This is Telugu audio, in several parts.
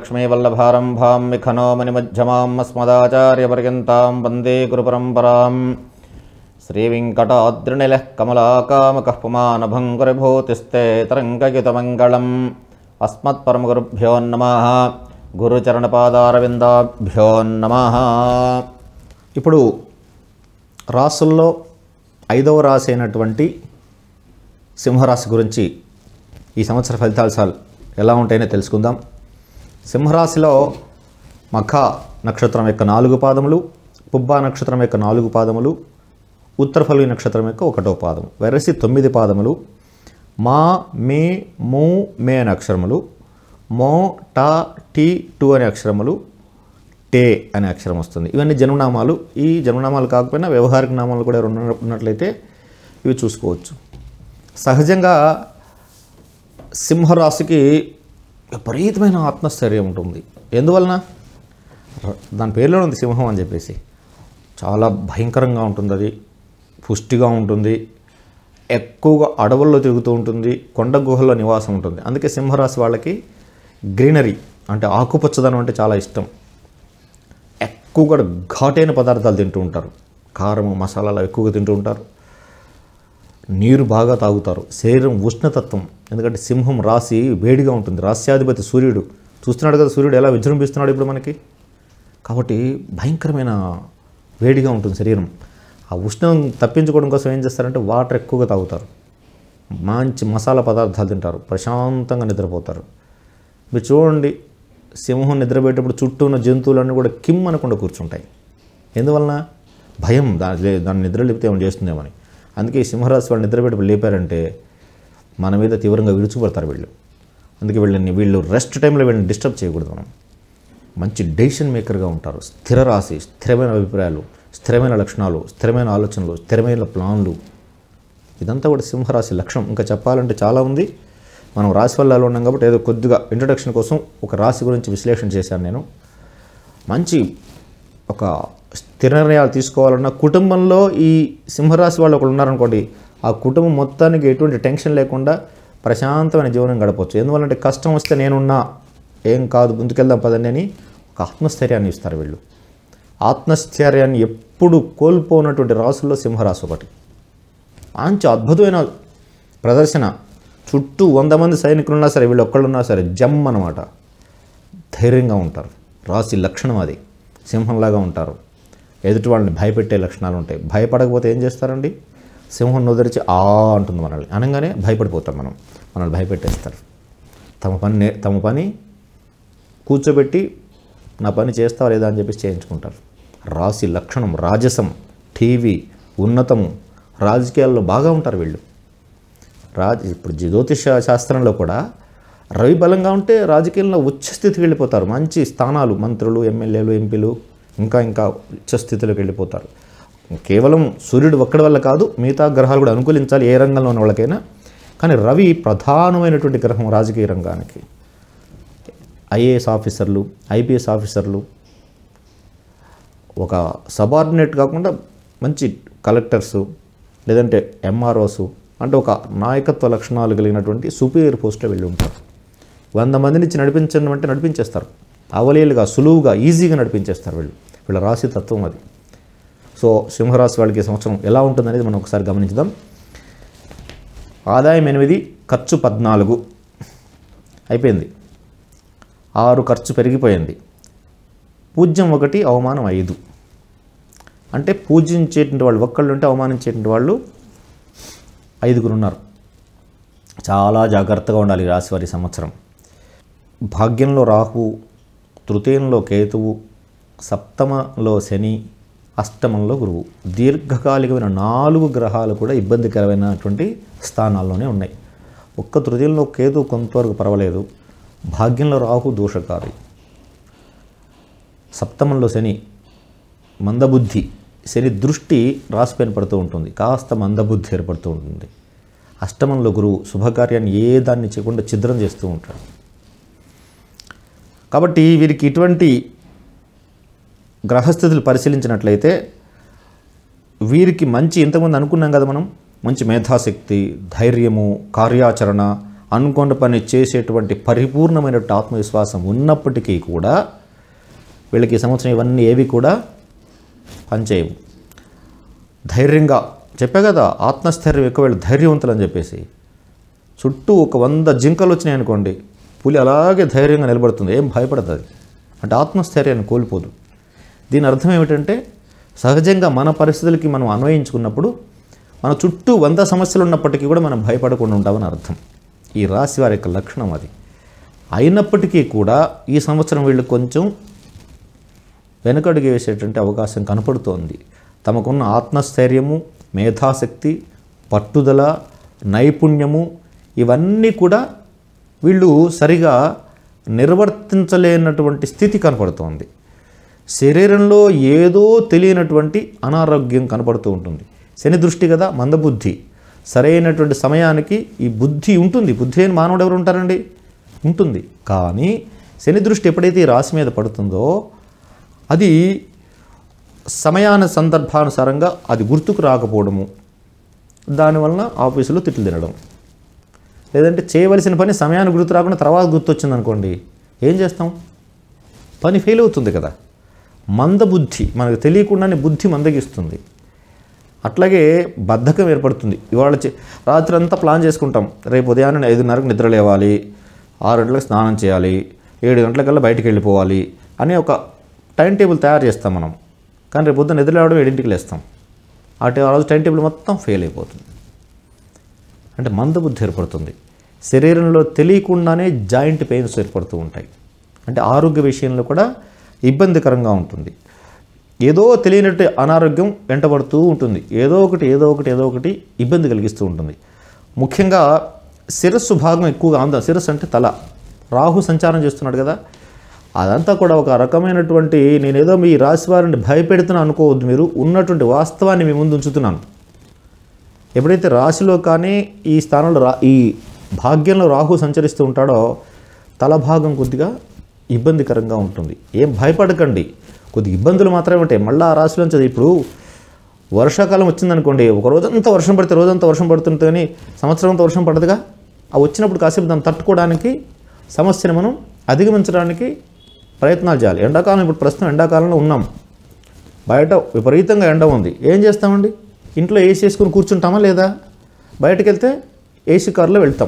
లక్ష్మీవల్లభారంభాం విఖనో మణిమధ్యమాం అస్మదాచార్యపర్యంతాం వందే గురుపరంపరాం శ్రీవింకటాద్రినిలः కమలాకామకः పుమానభంగురిభూతిస్తే తరంగయుతమంగళం అస్మత్పరమగురుభ్యో నమః గురుచరణపాదారవిందాభ్యో నమః ఇప్పుడు రాసుల్లో ఐదవ రాశి అయినటువంటి సింహరాశి గురించి ఈ సంవత్సర ఫలితాలు సాల్ ఎలా ఉంటాయో తెలుసుకుందాం సింహరాశిలో మఖ నక్షత్రం యొక్క నాలుగు పాదములు పుబ్బా నక్షత్రం యొక్క నాలుగు పాదములు ఉత్తరఫలి నక్షత్రం యొక్క ఒకటో పాదం వెరసి తొమ్మిది పాదములు మా మే మూ మే అనే అక్షరములు మో టా టీ టు అనే అక్షరములు టే అనే అక్షరం వస్తుంది ఇవన్నీ జన్మనామాలు ఈ జన్మనామాలు కాకపోయినా వ్యవహారిక నామాలు కూడా ఉన్న- ఉన్నట్లయితే ఇవి చూసుకోవచ్చు సహజంగా సింహరాశికి విపరీతమైన ఆత్మస్థైర్యం ఉంటుంది ఎందువలన ర- దాని పేరులో ఉంది సింహం అని చెప్పేసి చాలా భయంకరంగా ఉంటుంది అది పుష్టిగా ఉంటుంది ఎక్కువగా అడవుల్లో తిరుగుతూ ఉంటుంది కొండ గుహల్లో నివాసం ఉంటుంది అందుకే సింహరాశి వాళ్ళకి గ్రీనరీ అంటే ఆకుపచ్చదనం అంటే చాలా ఇష్టం ఎక్కువగా ఘాటైన పదార్థాలు తింటూ ఉంటారు కారం మసాలాలు ఎక్కువగా తింటూ ఉంటారు నీరు బాగా తాగుతారు శరీరం ఉష్ణతత్వం ఎందుకంటే సింహం రాశి వేడిగా ఉంటుంది రాస్యాధిపతి సూర్యుడు చూస్తున్నాడు కదా సూర్యుడు ఎలా విజృంభిస్తున్నాడు ఇప్పుడు మనకి కాబట్టి భయంకరమైన వేడిగా ఉంటుంది శరీరం ఆ ఉష్ణం తప్పించుకోవడం కోసం ఏం చేస్తారంటే వాటర్ ఎక్కువగా తాగుతారు మంచి మసాలా పదార్థాలు తింటారు ప్రశాంతంగా నిద్రపోతారు మీరు చూడండి సింహం నిద్రపోయేటప్పుడు చుట్టూ ఉన్న జంతువులన్నీ కూడా కిమ్ అనకుండా కూర్చుంటాయి ఎందువలన భయం దాని లే- దాన్ని నిద్ర లేపితే ఏమైనా చేస్తుందేమని అందుకే ఈ సింహరాశి వాళ్ళు నిద్రపోయేటప్పుడు లేపారంటే మన మీద తీవ్రంగా విరుచుపడతారు వీళ్ళు అందుకే వీళ్ళని వీళ్ళు రెస్ట్ టైంలో వీళ్ళని డిస్టర్బ్ చేయకూడదు మనం మంచి డెసిషన్ మేకర్గా ఉంటారు స్థిర రాశి స్థిరమైన అభిప్రాయాలు స్థిరమైన లక్షణాలు స్థిరమైన ఆలోచనలు స్థిరమైన ప్లాన్లు ఇదంతా కూడా సింహరాశి లక్షణం ఇంకా చెప్పాలంటే చాలా ఉంది మనం రాశి ఫలాలు ఉన్నాం కాబట్టి ఏదో కొద్దిగా ఇంట్రడక్షన్ కోసం ఒక రాశి గురించి విశ్లేషణ చేశాను నేను మంచి ఒక స్థిర నిర్ణయాలు తీసుకోవాలన్న కుటుంబంలో ఈ సింహరాశి వాళ్ళు ఒకరు ఉన్నారనుకోండి ఆ కుటుంబం మొత్తానికి ఎటువంటి టెన్షన్ లేకుండా ప్రశాంతమైన జీవనం గడపవచ్చు ఎందువల్లంటే కష్టం వస్తే నేనున్నా ఏం కాదు ముందుకెళ్దాం పదండి అని ఒక ఆత్మస్థైర్యాన్ని ఇస్తారు వీళ్ళు ఆత్మస్థైర్యాన్ని ఎప్పుడు కోల్పోనటువంటి రాసుల్లో సింహరాశి ఒకటి మంచి అద్భుతమైన ప్రదర్శన చుట్టూ వంద మంది సైనికులు ఉన్నా సరే వీళ్ళు ఒక్కళ్ళు ఉన్నా సరే జమ్ అనమాట ధైర్యంగా ఉంటారు రాశి లక్షణం అది సింహంలాగా ఉంటారు ఎదుటి వాళ్ళని భయపెట్టే లక్షణాలు ఉంటాయి భయపడకపోతే ఏం చేస్తారండి సింహం నొదరిచి ఆ అంటుంది మనల్ని అనగానే భయపడిపోతాం మనం మనల్ని భయపెట్టేస్తారు తమ పని నే- తమ పని కూర్చోబెట్టి నా పని చేస్తావా లేదా అని చెప్పేసి చేయించుకుంటారు రాశి లక్షణం రాజసం టీవీ ఉన్నతము రాజకీయాల్లో బాగా ఉంటారు వీళ్ళు రాజ ఇప్పుడు జ్యోతిష శాస్త్రంలో కూడా రవి బలంగా ఉంటే రాజకీయంలో ఉచ్చస్థితికి వెళ్ళిపోతారు మంచి స్థానాలు మంత్రులు ఎమ్మెల్యేలు ఎంపీలు ఇంకా ఇంకా ఉచ్చస్థితిలోకి వెళ్ళిపోతారు కేవలం సూర్యుడు ఒక్కడి వల్ల కాదు మిగతా గ్రహాలు కూడా అనుకూలించాలి ఏ రంగంలో ఉన్న వాళ్ళకైనా కానీ రవి ప్రధానమైనటువంటి గ్రహం రాజకీయ రంగానికి ఐఏఎస్ ఆఫీసర్లు ఐపీఎస్ ఆఫీసర్లు ఒక సబార్డినేట్ కాకుండా మంచి కలెక్టర్సు లేదంటే ఎంఆర్ఓస్ అంటే ఒక నాయకత్వ లక్షణాలు కలిగినటువంటి సుపీరియర్ పోస్ట్లో వెళ్ళి ఉంటారు వంద మంది నుంచి నడిపించడం అంటే నడిపించేస్తారు అవలీలుగా సులువుగా ఈజీగా నడిపించేస్తారు వీళ్ళు వీళ్ళ రాశి తత్వం అది సో సింహరాశి వాళ్ళకి ఈ సంవత్సరం ఎలా ఉంటుందనేది మనం ఒకసారి గమనించుదాం ఆదాయం ఎనిమిది ఖర్చు పద్నాలుగు అయిపోయింది ఆరు ఖర్చు పెరిగిపోయింది పూజ్యం ఒకటి అవమానం ఐదు అంటే పూజించేటువంటి వాళ్ళు ఒక్కళ్ళు ఉంటే అవమానించేటువంటి వాళ్ళు ఐదుగురు ఉన్నారు చాలా జాగ్రత్తగా ఉండాలి ఈ రాశి వారి సంవత్సరం భాగ్యంలో రాహువు తృతీయంలో కేతువు సప్తమలో శని అష్టమంలో గురువు దీర్ఘకాలికమైన నాలుగు గ్రహాలు కూడా ఇబ్బందికరమైనటువంటి స్థానాల్లోనే ఉన్నాయి ఒక్క తృతీయంలో కేతు కొంతవరకు పర్వాలేదు భాగ్యంలో రాహు దోషకారి సప్తమంలో శని మందబుద్ధి శని దృష్టి రాసిపైన పడుతూ ఉంటుంది కాస్త మందబుద్ధి ఏర్పడుతూ ఉంటుంది అష్టమంలో గురువు శుభకార్యాన్ని ఏ దాన్ని చేయకుండా ఛిద్రం చేస్తూ ఉంటాడు కాబట్టి వీరికి ఇటువంటి గ్రహస్థితులు పరిశీలించినట్లయితే వీరికి మంచి ఇంతకుముందు అనుకున్నాం కదా మనం మంచి మేధాశక్తి ధైర్యము కార్యాచరణ అనుకున్న పని చేసేటువంటి పరిపూర్ణమైన ఆత్మవిశ్వాసం ఉన్నప్పటికీ కూడా వీళ్ళకి ఈ సంవత్సరం ఇవన్నీ ఏవి కూడా పనిచేయవు ధైర్యంగా చెప్పే కదా ఆత్మస్థైర్యం ఎక్కువ వీళ్ళు ధైర్యవంతులు అని చెప్పేసి చుట్టూ ఒక వంద జింకలు వచ్చినాయి అనుకోండి పులి అలాగే ధైర్యంగా నిలబడుతుంది ఏం భయపడదు అది అంటే ఆత్మస్థైర్యాన్ని కోల్పోదు దీని అర్థం ఏమిటంటే సహజంగా మన పరిస్థితులకి మనం అన్వయించుకున్నప్పుడు మన చుట్టూ వంద సమస్యలు ఉన్నప్పటికీ కూడా మనం భయపడకుండా ఉంటామని అర్థం ఈ రాశి వారి యొక్క లక్షణం అది అయినప్పటికీ కూడా ఈ సంవత్సరం వీళ్ళు కొంచెం వెనుకడుగు వేసేటువంటి అవకాశం కనపడుతోంది తమకున్న ఆత్మస్థైర్యము మేధాశక్తి పట్టుదల నైపుణ్యము ఇవన్నీ కూడా వీళ్ళు సరిగా నిర్వర్తించలేనటువంటి స్థితి కనపడుతోంది శరీరంలో ఏదో తెలియనటువంటి అనారోగ్యం కనపడుతూ ఉంటుంది శని దృష్టి కదా మందబుద్ధి సరైనటువంటి సమయానికి ఈ బుద్ధి ఉంటుంది బుద్ధి అని మానవుడు ఎవరు ఉంటారండి ఉంటుంది కానీ శని దృష్టి ఎప్పుడైతే ఈ రాశి మీద పడుతుందో అది సమయాన సందర్భానుసారంగా అది గుర్తుకు రాకపోవడము దానివలన ఆఫీసులో తిట్లు తినడం లేదంటే చేయవలసిన పని సమయానికి గుర్తు రాకుండా తర్వాత గుర్తొచ్చింది అనుకోండి ఏం చేస్తాం పని ఫెయిల్ అవుతుంది కదా మందబుద్ధి మనకు తెలియకుండానే బుద్ధి మందగిస్తుంది అట్లాగే బద్ధకం ఏర్పడుతుంది ఇవాళ చే- రాత్రి అంతా ప్లాన్ చేసుకుంటాం రేపు ఉదయాన్నే ఐదున్నరకు నిద్ర లేవాలి ఆరు గంటలకు స్నానం చేయాలి ఏడు గంటలకల్లా బయటికి వెళ్ళిపోవాలి అనే ఒక టైం టేబుల్ తయారు చేస్తాం మనం కానీ రేపు పొద్దున్న నిద్ర లేవడం ఏడింటికి లేస్తాం అటు ఆ రోజు టైం టేబుల్ మొత్తం ఫెయిల్ అయిపోతుంది అంటే మందబుద్ధి ఏర్పడుతుంది శరీరంలో తెలియకుండానే జాయింట్ పెయిన్స్ ఏర్పడుతూ ఉంటాయి అంటే ఆరోగ్య విషయంలో కూడా ఇబ్బందికరంగా ఉంటుంది ఏదో తెలియనట్టు అనారోగ్యం వెంటబడుతూ ఉంటుంది ఏదో ఒకటి ఏదో ఒకటి ఏదో ఒకటి ఇబ్బంది కలిగిస్తూ ఉంటుంది ముఖ్యంగా శిరస్సు భాగం ఎక్కువగా ఆంద శిరస్సు అంటే తల రాహు సంచారం చేస్తున్నాడు కదా అదంతా కూడా ఒక రకమైనటువంటి నేనేదో మీ రాశి వారిని భయపెడుతున్నా అనుకోవద్దు మీరు ఉన్నటువంటి వాస్తవాన్ని మీ ముందు ఉంచుతున్నాను ఎప్పుడైతే రాశిలో కానీ ఈ స్థానంలో రా ఈ భాగ్యంలో రాహు సంచరిస్తూ ఉంటాడో తల భాగం కొద్దిగా ఇబ్బందికరంగా ఉంటుంది ఏం భయపడకండి కొద్ది ఇబ్బందులు మాత్రమే ఉంటాయి మళ్ళీ ఆ రాశిలోంచి అది ఇప్పుడు వర్షాకాలం వచ్చిందనుకోండి ఒక రోజంతా వర్షం పడితే రోజంతా వర్షం పడుతుంటే కానీ సంవత్సరం అంతా వర్షం పడదుగా ఆ వచ్చినప్పుడు కాసేపు దాన్ని తట్టుకోవడానికి సమస్యను మనం అధిగమించడానికి ప్రయత్నాలు చేయాలి ఎండాకాలం ఇప్పుడు ప్రస్తుతం ఎండాకాలంలో ఉన్నాం బయట విపరీతంగా ఎండ ఉంది ఏం చేస్తామండి ఇంట్లో ఏసీ వేసుకుని కూర్చుంటామా లేదా బయటకు వెళ్తే ఏసీ కారులో వెళ్తాం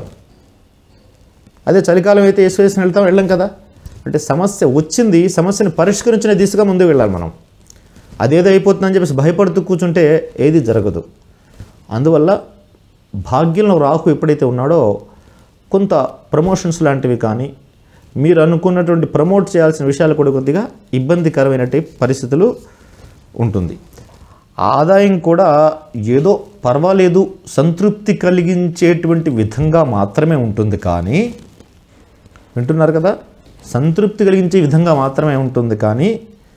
అదే చలికాలం అయితే ఏసీ వేసుకుని వెళ్తాం వెళ్ళాం కదా అంటే సమస్య వచ్చింది సమస్యను పరిష్కరించిన దిశగా ముందు వెళ్ళాలి మనం అదేదో అయిపోతుందని చెప్పేసి భయపడుతూ కూర్చుంటే ఏది జరగదు అందువల్ల భాగ్యంలో రాహు ఎప్పుడైతే ఉన్నాడో కొంత ప్రమోషన్స్ లాంటివి కానీ మీరు అనుకున్నటువంటి ప్రమోట్ చేయాల్సిన విషయాలు కూడా కొద్దిగా ఇబ్బందికరమైనటువంటి పరిస్థితులు ఉంటుంది ఆదాయం కూడా ఏదో పర్వాలేదు సంతృప్తి కలిగించేటువంటి విధంగా మాత్రమే ఉంటుంది కానీ వింటున్నారు కదా సంతృప్తి కలిగించే విధంగా మాత్రమే ఉంటుంది కానీ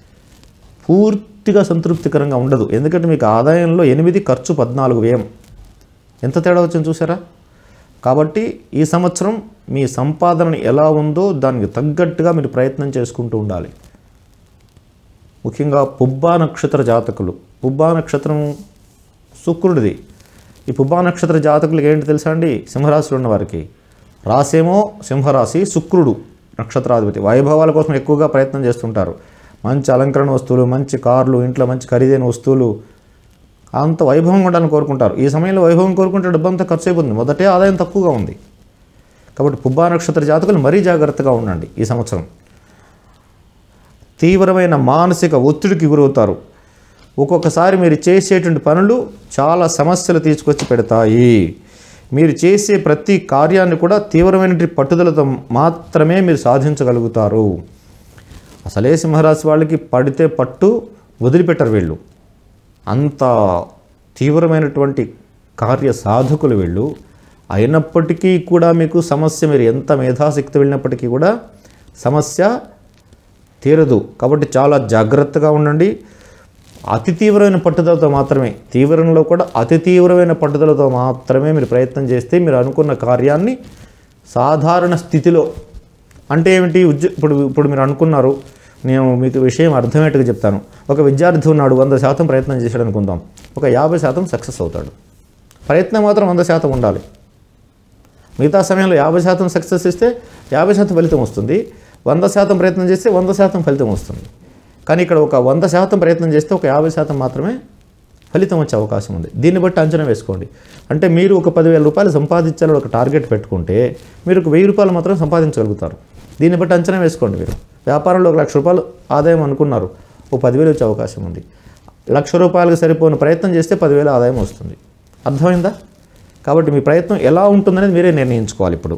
పూర్తిగా సంతృప్తికరంగా ఉండదు ఎందుకంటే మీకు ఆదాయంలో ఎనిమిది ఖర్చు పద్నాలుగు వ్యయం ఎంత తేడా వచ్చింది చూసారా కాబట్టి ఈ సంవత్సరం మీ సంపాదన ఎలా ఉందో దానికి తగ్గట్టుగా మీరు ప్రయత్నం చేసుకుంటూ ఉండాలి ముఖ్యంగా పుబ్బా నక్షత్ర జాతకులు పుబ్బా నక్షత్రం శుక్రుడిది ఈ పుబ్బా నక్షత్ర జాతకులకి ఏంటి తెలుసా అండి సింహరాశిలో ఉన్న వారికి రాసేమో సింహరాశి శుక్రుడు నక్షత్రాధిపతి వైభవాల కోసం ఎక్కువగా ప్రయత్నం చేస్తుంటారు మంచి అలంకరణ వస్తువులు మంచి కార్లు ఇంట్లో మంచి ఖరీదైన వస్తువులు అంత వైభవం ఉండాలని కోరుకుంటారు ఈ సమయంలో వైభవం కోరుకుంటే డబ్బంతా ఖర్చు అయిపోతుంది మొదటే ఆదాయం తక్కువగా ఉంది కాబట్టి పుబ్బా నక్షత్ర జాతకులు మరీ జాగ్రత్తగా ఉండండి ఈ సంవత్సరం తీవ్రమైన మానసిక ఒత్తిడికి గురవుతారు ఒక్కొక్కసారి మీరు చేసేటువంటి పనులు చాలా సమస్యలు తీసుకొచ్చి పెడతాయి మీరు చేసే ప్రతి కార్యాన్ని కూడా తీవ్రమైన పట్టుదలతో మాత్రమే మీరు సాధించగలుగుతారు అసలే సింహరాశి వాళ్ళకి పడితే పట్టు వదిలిపెట్టరు వీళ్ళు అంత తీవ్రమైనటువంటి కార్య సాధకులు వీళ్ళు అయినప్పటికీ కూడా మీకు సమస్య మీరు ఎంత మేధాశక్తి వెళ్ళినప్పటికీ కూడా సమస్య తీరదు కాబట్టి చాలా జాగ్రత్తగా ఉండండి అతి తీవ్రమైన పట్టుదలతో మాత్రమే తీవ్రంలో కూడా అతి తీవ్రమైన పట్టుదలతో మాత్రమే మీరు ప్రయత్నం చేస్తే మీరు అనుకున్న కార్యాన్ని సాధారణ స్థితిలో అంటే ఏమిటి ఉద్య ఇప్పుడు ఇప్పుడు మీరు అనుకున్నారు నేను మీకు విషయం అర్థమయ్యేట్టుగా చెప్తాను ఒక విద్యార్థి ఉన్నాడు వంద శాతం ప్రయత్నం చేశాడు అనుకుందాం ఒక యాభై శాతం సక్సెస్ అవుతాడు ప్రయత్నం మాత్రం వంద శాతం ఉండాలి మిగతా సమయంలో యాభై శాతం సక్సెస్ ఇస్తే యాభై శాతం ఫలితం వస్తుంది వంద శాతం ప్రయత్నం చేస్తే వంద శాతం ఫలితం వస్తుంది కానీ ఇక్కడ ఒక వంద శాతం ప్రయత్నం చేస్తే ఒక యాభై శాతం మాత్రమే ఫలితం వచ్చే అవకాశం ఉంది దీన్ని బట్టి అంచనా వేసుకోండి అంటే మీరు ఒక పదివేల రూపాయలు సంపాదించాలని ఒక టార్గెట్ పెట్టుకుంటే మీరు ఒక వెయ్యి రూపాయలు మాత్రం సంపాదించగలుగుతారు దీన్ని బట్టి అంచనా వేసుకోండి మీరు వ్యాపారంలో ఒక లక్ష రూపాయలు ఆదాయం అనుకున్నారు ఓ పదివేలు వచ్చే అవకాశం ఉంది లక్ష రూపాయలకు సరిపోయిన ప్రయత్నం చేస్తే పదివేల ఆదాయం వస్తుంది అర్థమైందా కాబట్టి మీ ప్రయత్నం ఎలా ఉంటుందనేది మీరే నిర్ణయించుకోవాలి ఇప్పుడు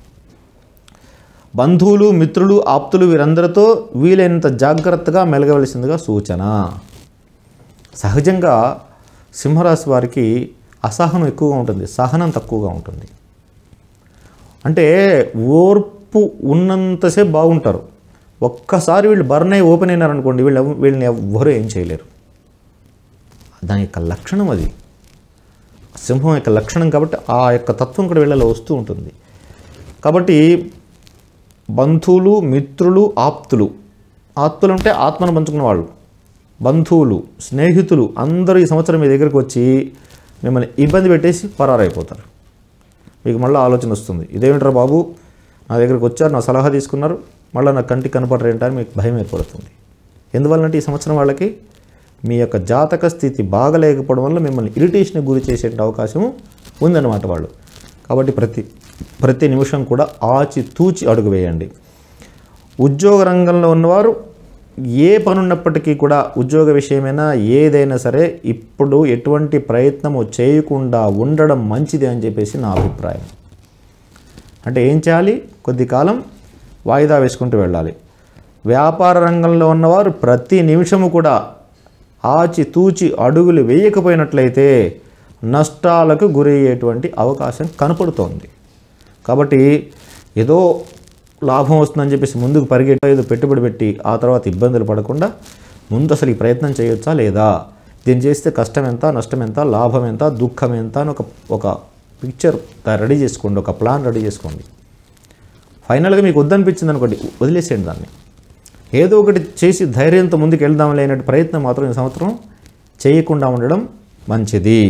బంధువులు మిత్రులు ఆప్తులు వీరందరితో వీలైనంత జాగ్రత్తగా మెలగవలసిందిగా సూచన సహజంగా సింహరాశి వారికి అసహనం ఎక్కువగా ఉంటుంది సహనం తక్కువగా ఉంటుంది అంటే ఓర్పు ఉన్నంతసేపు బాగుంటారు ఒక్కసారి వీళ్ళు బర్న్ అయి ఓపెన్ అయినారనుకోండి వీళ్ళు ఎవ- వీళ్ళని ఎవ్వరూ ఏం చేయలేరు దాని యొక్క లక్షణం అది సింహం యొక్క లక్షణం కాబట్టి ఆ యొక్క తత్వం కూడా వీళ్ళలో వస్తూ ఉంటుంది కాబట్టి బంధువులు మిత్రులు ఆప్తులు ఆప్తులు అంటే ఆత్మను పంచుకున్న వాళ్ళు బంధువులు స్నేహితులు అందరూ ఈ సంవత్సరం మీ దగ్గరికి వచ్చి మిమ్మల్ని ఇబ్బంది పెట్టేసి పరారైపోతారు మీకు మళ్ళీ ఆలోచన వస్తుంది ఇదేమిట్రా బాబు నా దగ్గరికి వచ్చారు నా సలహా తీసుకున్నారు మళ్ళీ నా కంటికి కనపడరు ఏంటని మీకు భయం ఏర్పడుతుంది ఎందువల్లంటే ఈ సంవత్సరం వాళ్ళకి మీ యొక్క జాతక స్థితి బాగలేకపోవడం వల్ల మిమ్మల్ని ఇరిటేషన్కి గురి చేసే అవకాశం ఉందన్నమాట వాళ్ళు కాబట్టి ప్రతి ప్రతి నిమిషం కూడా ఆచి తూచి అడుగు వేయండి ఉద్యోగ రంగంలో ఉన్నవారు ఏ పని ఉన్నప్పటికీ కూడా ఉద్యోగ విషయమైనా ఏదైనా సరే ఇప్పుడు ఎటువంటి ప్రయత్నము చేయకుండా ఉండడం మంచిది అని చెప్పేసి నా అభిప్రాయం అంటే ఏం చేయాలి కొద్ది కాలం వాయిదా వేసుకుంటూ వెళ్ళాలి వ్యాపార రంగంలో ఉన్నవారు ప్రతి నిమిషము కూడా ఆచి తూచి అడుగులు వేయకపోయినట్లయితే నష్టాలకు గురయ్యేటువంటి అవకాశం కనపడుతోంది కాబట్టి ఏదో లాభం వస్తుందని చెప్పేసి ముందుకు పరిగెట్ట ఏదో పెట్టుబడి పెట్టి ఆ తర్వాత ఇబ్బందులు పడకుండా ముందు అసలు ఈ ప్రయత్నం చేయొచ్చా లేదా దీన్ని చేస్తే కష్టం ఎంత నష్టం ఎంత లాభం ఎంత దుఃఖం ఎంత అని ఒక ఒక పిక్చర్ రెడీ చేసుకోండి ఒక ప్లాన్ రెడీ చేసుకోండి ఫైనల్గా మీకు వద్దనిపించింది అనుకోండి వదిలేసేయండి దాన్ని ఏదో ఒకటి చేసి ధైర్యంతో ముందుకు వెళ్దాం లేనట్టు ప్రయత్నం మాత్రం ఈ సంవత్సరం చేయకుండా ఉండడం మంచిది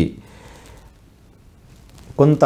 కొంత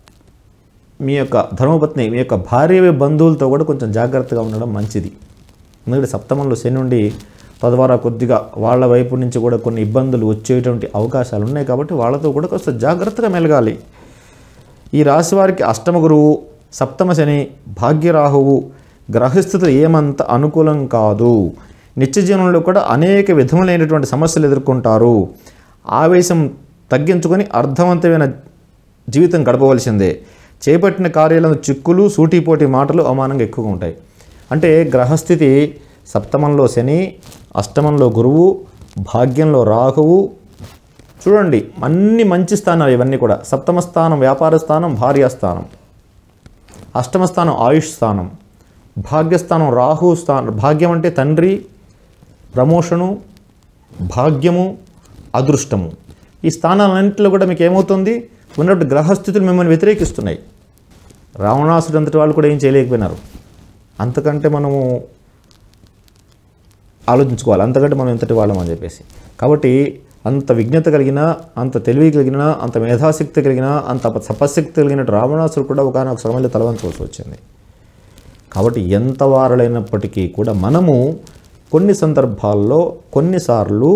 మీ యొక్క ధర్మపత్ని మీ యొక్క భార్య బంధువులతో కూడా కొంచెం జాగ్రత్తగా ఉండడం మంచిది ఎందుకంటే సప్తమంలో శని నుండి తద్వారా కొద్దిగా వాళ్ళ వైపు నుంచి కూడా కొన్ని ఇబ్బందులు వచ్చేటువంటి అవకాశాలు ఉన్నాయి కాబట్టి వాళ్ళతో కూడా కాస్త జాగ్రత్తగా మెలగాలి ఈ రాశి వారికి అష్టమ గురువు సప్తమ శని భాగ్యరాహువు గ్రహస్థితులు ఏమంత అనుకూలం కాదు నిత్య జీవనంలో కూడా అనేక విధములైనటువంటి సమస్యలు ఎదుర్కొంటారు ఆవేశం తగ్గించుకొని అర్థవంతమైన జీవితం గడపవలసిందే చేపట్టిన కార్యాలను చిక్కులు సూటిపోటి మాటలు అవమానంగా ఎక్కువగా ఉంటాయి అంటే గ్రహస్థితి సప్తమంలో శని అష్టమంలో గురువు భాగ్యంలో రాహువు చూడండి అన్ని మంచి స్థానాలు ఇవన్నీ కూడా సప్తమ స్థానం వ్యాపార స్థానం భార్యాస్థానం అష్టమ స్థానం ఆయుష్ స్థానం భాగ్యస్థానం రాహు స్థానం భాగ్యం అంటే తండ్రి ప్రమోషను భాగ్యము అదృష్టము ఈ స్థానాలన్నింటిలో కూడా మీకు ఏమవుతుంది ఉన్నట్టు గ్రహస్థితులు మిమ్మల్ని వ్యతిరేకిస్తున్నాయి రావణాసుడు అంతటి వాళ్ళు కూడా ఏం చేయలేకపోయినారు అంతకంటే మనము ఆలోచించుకోవాలి అంతకంటే మనం ఎంతటి వాళ్ళం అని చెప్పేసి కాబట్టి అంత విజ్ఞత కలిగిన అంత తెలివి కలిగిన అంత మేధాశక్తి కలిగిన అంత తపశక్తి కలిగిన రావణాసుడు కూడా ఒకనొక సమయంలో తలవంచవలసి వచ్చింది కాబట్టి ఎంత వారలైనప్పటికీ కూడా మనము కొన్ని సందర్భాల్లో కొన్నిసార్లు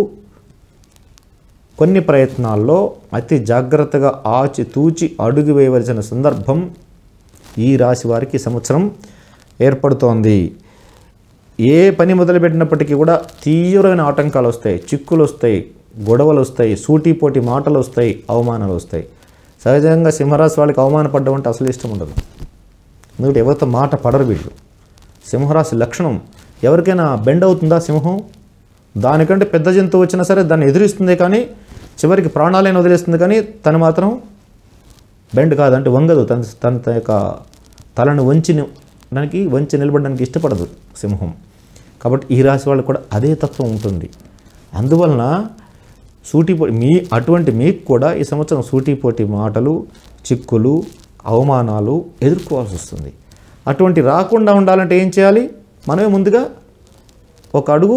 కొన్ని ప్రయత్నాల్లో అతి జాగ్రత్తగా ఆచి తూచి అడుగు వేయవలసిన సందర్భం ఈ రాశి వారికి ఈ సంవత్సరం ఏర్పడుతోంది ఏ పని మొదలుపెట్టినప్పటికీ కూడా తీవ్రమైన ఆటంకాలు వస్తాయి చిక్కులు వస్తాయి గొడవలు వస్తాయి సూటిపోటి మాటలు వస్తాయి అవమానాలు వస్తాయి సహజంగా సింహరాశి వాళ్ళకి అవమానపడ్డం అంటే అసలు ఇష్టం ఉండదు ఎందుకంటే ఎవరితో మాట పడరు వీళ్ళు సింహరాశి లక్షణం ఎవరికైనా బెండ్ అవుతుందా సింహం దానికంటే పెద్ద జంతువు వచ్చినా సరే దాన్ని ఎదురిస్తుంది కానీ చివరికి ప్రాణాలైన వదిలేస్తుంది కానీ తను మాత్రం బెండ్ కాదంటే వంగదు తన తన తన యొక్క తలను వంచి దానికి వంచి నిలబడడానికి ఇష్టపడదు సింహం కాబట్టి ఈ రాశి వాళ్ళకు కూడా అదే తత్వం ఉంటుంది అందువలన సూటిపోటి మీ అటువంటి మీకు కూడా ఈ సంవత్సరం సూటిపోటి మాటలు చిక్కులు అవమానాలు ఎదుర్కోవాల్సి వస్తుంది అటువంటి రాకుండా ఉండాలంటే ఏం చేయాలి మనమే ముందుగా ఒక అడుగు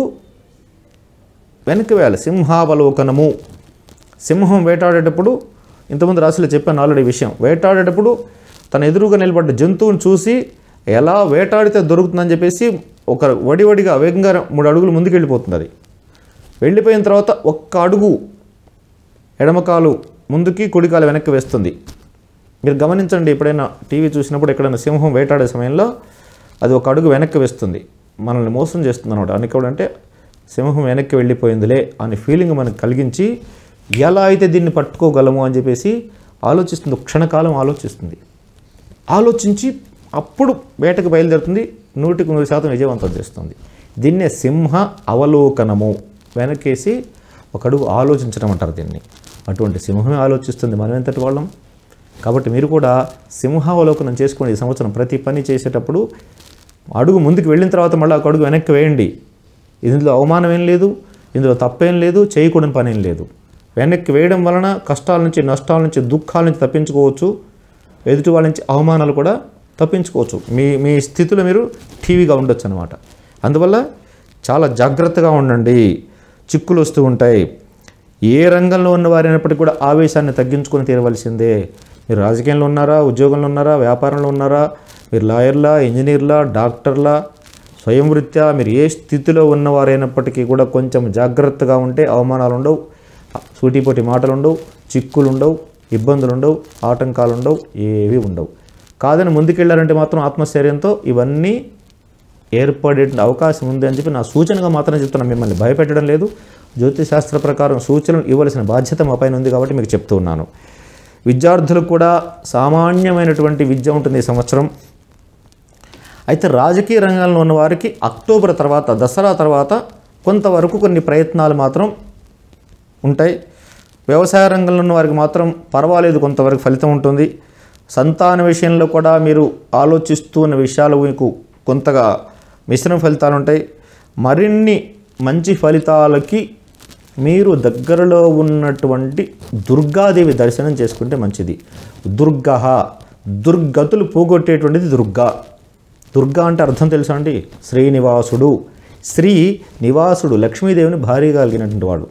వెనక్కి వేయాలి సింహావలోకనము సింహం వేటాడేటప్పుడు ఇంతకుముందు రాశిలో చెప్పాను ఆల్రెడీ విషయం వేటాడేటప్పుడు తన ఎదురుగా నిలబడ్డ జంతువుని చూసి ఎలా వేటాడితే దొరుకుతుందని చెప్పేసి ఒక వడివడిగా వేగంగా మూడు అడుగులు ముందుకు వెళ్ళిపోతుంది అది వెళ్ళిపోయిన తర్వాత ఒక్క అడుగు ఎడమకాలు ముందుకి కుడికాలు వెనక్కి వేస్తుంది మీరు గమనించండి ఎప్పుడైనా టీవీ చూసినప్పుడు ఎక్కడైనా సింహం వేటాడే సమయంలో అది ఒక అడుగు వెనక్కి వేస్తుంది మనల్ని మోసం చేస్తుంది అనమాట అనుకోవడంటే సింహం వెనక్కి వెళ్ళిపోయిందిలే అనే ఫీలింగ్ మనకు కలిగించి ఎలా అయితే దీన్ని పట్టుకోగలము అని చెప్పేసి ఆలోచిస్తుంది ఒక క్షణకాలం ఆలోచిస్తుంది ఆలోచించి అప్పుడు వేటకు బయలుదేరుతుంది నూటికి నూరు శాతం విజయవంతం చేస్తుంది దీన్నే సింహ అవలోకనము వెనకేసి ఒక అడుగు ఆలోచించడం అంటారు దీన్ని అటువంటి సింహమే ఆలోచిస్తుంది మనం ఎంతటి వాళ్ళం కాబట్టి మీరు కూడా సింహావలోకనం చేసుకోండి ఈ సంవత్సరం ప్రతి పని చేసేటప్పుడు అడుగు ముందుకు వెళ్ళిన తర్వాత మళ్ళీ ఒక అడుగు వెనక్కి వేయండి ఇందులో అవమానం ఏం లేదు ఇందులో తప్పేం లేదు చేయకూడని పని ఏం లేదు వెనక్కి వేయడం వలన కష్టాల నుంచి నష్టాల నుంచి దుఃఖాల నుంచి తప్పించుకోవచ్చు ఎదుటి వాళ్ళ నుంచి అవమానాలు కూడా తప్పించుకోవచ్చు మీ మీ స్థితిలో మీరు టీవీగా ఉండొచ్చు అనమాట అందువల్ల చాలా జాగ్రత్తగా ఉండండి చిక్కులు వస్తూ ఉంటాయి ఏ రంగంలో ఉన్నవారైనప్పటికీ కూడా ఆవేశాన్ని తగ్గించుకొని తీరవలసిందే మీరు రాజకీయంలో ఉన్నారా ఉద్యోగంలో ఉన్నారా వ్యాపారంలో ఉన్నారా మీరు లాయర్లా ఇంజనీర్లా డాక్టర్లా స్వయం వృత్యా మీరు ఏ స్థితిలో ఉన్నవారైనప్పటికీ కూడా కొంచెం జాగ్రత్తగా ఉంటే అవమానాలు ఉండవు సూటిపోటి మాటలు ఉండవు చిక్కులు ఉండవు ఇబ్బందులు ఉండవు ఆటంకాలు ఉండవు ఏవి ఉండవు కాదని ముందుకెళ్ళారంటే మాత్రం ఆత్మస్థైర్యంతో ఇవన్నీ ఏర్పడే అవకాశం ఉంది అని చెప్పి నా సూచనగా మాత్రం చెప్తున్నాను మిమ్మల్ని భయపెట్టడం లేదు జ్యోతిష్ శాస్త్ర ప్రకారం సూచనలు ఇవ్వాల్సిన బాధ్యత మా పైన ఉంది కాబట్టి మీకు చెప్తూ ఉన్నాను విద్యార్థులకు కూడా సామాన్యమైనటువంటి విద్య ఉంటుంది ఈ సంవత్సరం అయితే రాజకీయ రంగంలో ఉన్న వారికి అక్టోబర్ తర్వాత దసరా తర్వాత కొంతవరకు కొన్ని ప్రయత్నాలు మాత్రం ఉంటాయి వ్యవసాయ రంగంలో ఉన్న వారికి మాత్రం పర్వాలేదు కొంతవరకు ఫలితం ఉంటుంది సంతాన విషయంలో కూడా మీరు ఆలోచిస్తూ ఉన్న విషయాలు మీకు కొంతగా మిశ్రమ ఫలితాలు ఉంటాయి మరిన్ని మంచి ఫలితాలకి మీరు దగ్గరలో ఉన్నటువంటి దుర్గాదేవి దర్శనం చేసుకుంటే మంచిది దుర్గ దుర్గతులు పోగొట్టేటువంటిది దుర్గా దుర్గా అంటే అర్థం తెలుసా అండి శ్రీనివాసుడు శ్రీ నివాసుడు లక్ష్మీదేవిని భారీగా కలిగినటువంటి వాడు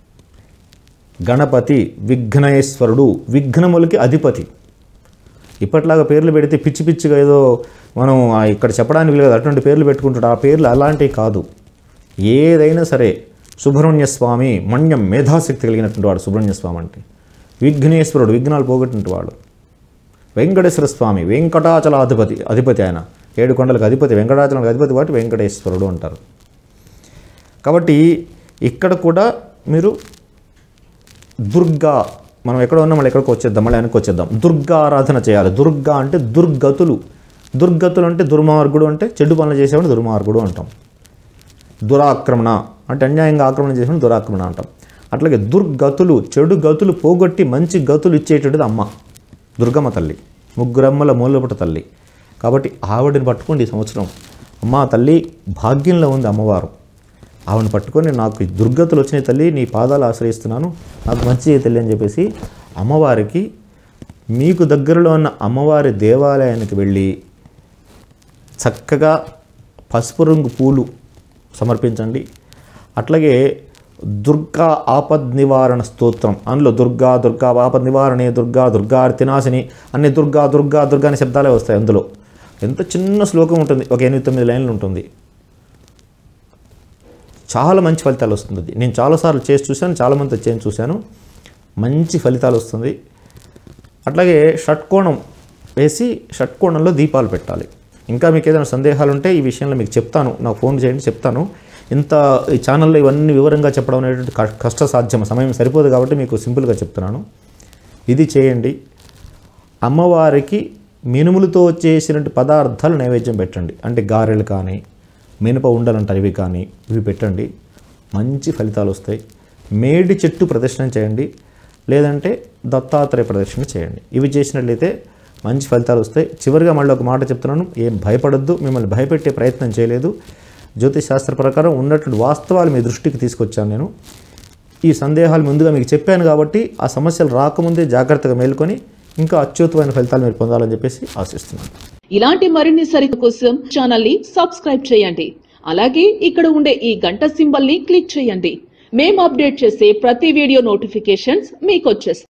గణపతి విఘ్నేశ్వరుడు విఘ్నములకి అధిపతి ఇప్పట్లాగా పేర్లు పెడితే పిచ్చి పిచ్చిగా ఏదో మనం ఆ ఇక్కడ చెప్పడానికి లేదు అటువంటి పేర్లు పెట్టుకుంటాడు ఆ పేర్లు అలాంటివి కాదు ఏదైనా సరే సుబ్రహ్మణ్య స్వామి మణ్యం మేధాశక్తి కలిగినటువంటి వాడు సుబ్రహ్మణ్య స్వామి అంటే విఘ్నేశ్వరుడు విఘ్నాలు పోగొట్టినటువంటి వాడు వెంకటేశ్వర స్వామి వెంకటాచలాధిపతి అధిపతి ఆయన ఏడు కొండలకు అధిపతి వెంకటాచలానికి అధిపతి వాటి వెంకటేశ్వరుడు అంటారు కాబట్టి ఇక్కడ కూడా మీరు దుర్గా మనం ఎక్కడ ఉన్నాం మళ్ళీ ఎక్కడికి వచ్చేద్దాం మళ్ళీ వెనక్కి వచ్చేద్దాం దుర్గా ఆరాధన చేయాలి దుర్గా అంటే దుర్గతులు దుర్గతులు అంటే దుర్మార్గుడు అంటే చెడు పనులు చేసేవాడు దుర్మార్గుడు అంటాం దురాక్రమణ అంటే అన్యాయంగా ఆక్రమణ చేసిన దురాక్రమణ అంటాం అట్లాగే దుర్గతులు చెడు గతులు పోగొట్టి మంచి గతులు ఇచ్చేటది అమ్మ దుర్గమ్మ తల్లి ముగ్గురమ్మల మూలపుట తల్లి కాబట్టి ఆవిడని పట్టుకోండి ఈ సంవత్సరం అమ్మ తల్లి భాగ్యంలో ఉంది అమ్మవారు ఆవిడని పట్టుకొని నాకు ఈ దుర్గతులు వచ్చినాయి తల్లి నీ పాదాలు ఆశ్రయిస్తున్నాను నాకు మంచి చేయి తల్లి అని చెప్పేసి అమ్మవారికి మీకు దగ్గరలో ఉన్న అమ్మవారి దేవాలయానికి వెళ్ళి చక్కగా పసుపు రంగు పూలు సమర్పించండి అట్లాగే దుర్గా ఆపద్ నివారణ స్తోత్రం అందులో దుర్గా దుర్గా ఆపద్ నివారణి దుర్గా దుర్గా అర్తినాశిని అన్ని దుర్గా దుర్గా దుర్గా అనే శబ్దాలే వస్తాయి అందులో ఎంత చిన్న శ్లోకం ఉంటుంది ఒక ఎనిమిది తొమ్మిది లైన్లు ఉంటుంది చాలా మంచి ఫలితాలు వస్తుంది నేను చాలాసార్లు చేసి చూశాను చాలామంది చేసి చూశాను మంచి ఫలితాలు వస్తుంది అట్లాగే షట్కోణం వేసి షట్కోణంలో దీపాలు పెట్టాలి ఇంకా మీకు ఏదైనా సందేహాలు ఉంటే ఈ విషయంలో మీకు చెప్తాను నాకు ఫోన్ చేయండి చెప్తాను ఇంత ఈ ఛానల్లో ఇవన్నీ వివరంగా చెప్పడం అనేటువంటి క- కష్టసాధ్యం సమయం సరిపోదు కాబట్టి మీకు సింపుల్గా చెప్తున్నాను ఇది చేయండి అమ్మవారికి మినుములతో చేసినటువంటి పదార్థాలు నైవేద్యం పెట్టండి అంటే గారెలు కానీ మినప ఉండలు అంటారు ఇవి కానీ ఇవి పెట్టండి మంచి ఫలితాలు వస్తాయి మేడి చెట్టు ప్రదర్శన చేయండి లేదంటే దత్తాత్రేయ ప్రదర్శన చేయండి ఇవి చేసినట్లయితే మంచి ఫలితాలు వస్తాయి చివరిగా మళ్ళీ ఒక మాట చెప్తున్నాను ఏం భయపడద్దు మిమ్మల్ని భయపెట్టే ప్రయత్నం చేయలేదు జ్యోతిష్ శాస్త్ర ప్రకారం ఉన్నటువంటి వాస్తవాలు మీ దృష్టికి తీసుకొచ్చాను నేను ఈ సందేహాలు ముందుగా మీకు చెప్పాను కాబట్టి ఆ సమస్యలు రాకముందే జాగ్రత్తగా మేల్కొని ఇంకా అత్యుత్తమైన ఫలితాలు మీరు పొందాలని చెప్పేసి ఆశిస్తున్నాను ఇలాంటి మరిన్ని సరిత కోసం ఛానల్ ని సబ్స్క్రైబ్ చేయండి అలాగే ఇక్కడ ఉండే ఈ గంట సింబల్ ని క్లిక్ చేయండి మేము అప్డేట్ చేసే ప్రతి వీడియో నోటిఫికేషన్స్ మీకు వచ్చేస్తాయి